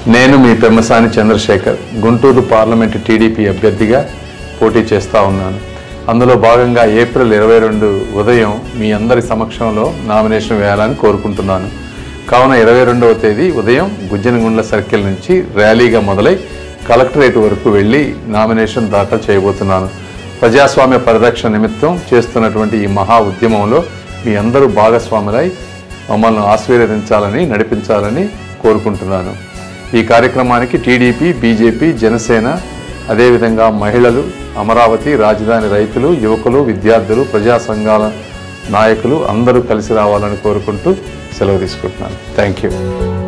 నేను మీ Pemmasani Chandrasekhar Guntur parliament TDP అభ్యర్థిగా పోటీ చేస్తా ఉన్నాను అందులో భాగంగా ఏప్రిల్ ఇరవై రెండు ఉదయం మీ అందరి సమక్షంలో నామినేషన్ వేయాలని కోరుకుంటున్నాను కావున ఇరవై రెండవ తేదీ ఉదయం గుజ్జనగుండ్ల సర్కిల్ నుంచి ర్యాలీగా మొదలై కలెక్టరేట్ వరకు వెళ్ళి నామినేషన్ దాఖలు చేయబోతున్నాను ప్రజాస్వామ్య పరిరక్షణ నిమిత్తం చేస్తున్నటువంటి ఈ మహా ఉద్యమంలో మీ అందరూ భాగస్వాములై మమ్మల్ని ఆశీర్వదించాలని నడిపించాలని కోరుకుంటున్నాను ఈ కార్యక్రమానికి టీడీపీ బీజేపీ జనసేన అదేవిధంగా మహిళలు అమరావతి రాజధాని రైతులు యువకులు విద్యార్థులు ప్రజా సంఘాల నాయకులు అందరూ కలిసి రావాలని కోరుకుంటూ సెలవు తీసుకుంటున్నాను థ్యాంక్ యూ